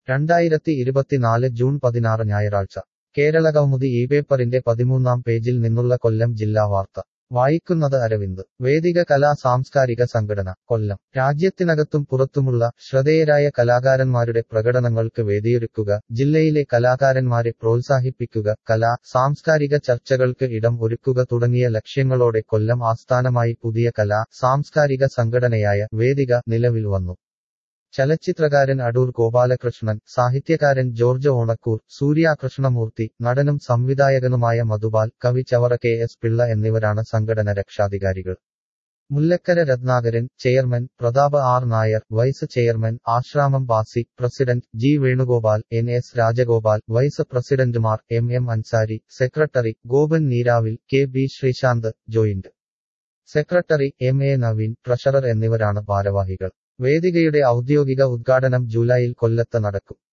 രണ്ടായിരത്തി ഇരുപത്തിനാല് ജൂൺ പതിനാറ് ഞായറാഴ്ച കേരളകൗമുദി ഈ പേപ്പറിന്റെ പതിമൂന്നാം പേജിൽ നിന്നുള്ള കൊല്ലം ജില്ലാ വാർത്ത വായിക്കുന്നത് അരവിന്ദ് വേദിക കലാ സാംസ്കാരിക സംഘടന കൊല്ലം രാജ്യത്തിനകത്തും പുറത്തുമുള്ള ശ്രദ്ധേയരായ കലാകാരന്മാരുടെ പ്രകടനങ്ങൾക്ക് വേദിയൊരുക്കുക ജില്ലയിലെ കലാകാരന്മാരെ പ്രോത്സാഹിപ്പിക്കുക കലാ സാംസ്കാരിക ചർച്ചകൾക്ക് ഇടം ഒരുക്കുക തുടങ്ങിയ ലക്ഷ്യങ്ങളോടെ കൊല്ലം ആസ്ഥാനമായി പുതിയ കലാ സാംസ്കാരിക സംഘടനയായ വേദിക നിലവിൽ വന്നു ചലച്ചിത്രകാരൻ അടൂർ ഗോപാലകൃഷ്ണൻ സാഹിത്യകാരൻ ജോർജ് ഓണക്കൂർ സൂര്യാകൃഷ്ണമൂർത്തി നടനും സംവിധായകനുമായ മധുപാൽ കവി ചവറ കെ എസ് പിള്ള എന്നിവരാണ് സംഘടന രക്ഷാധികാരികൾ Mullakkara Ratnakaran chairman Pratap R Nair vice chairman Asramam Basi president G Venugopal N S Rajagopal vice പ്രസിഡന്റുമാർ M M Ansari secretary Gopan Neeravil K B Sreesanth joint secretary M A Naveen treasurer എന്നിവരാണ് ഭാരവാഹികൾ വേദികയുടെ ഔദ്യോഗിക ഉദ്ഘാടനം ജൂലൈയിൽ കൊല്ലത്ത് നടക്കും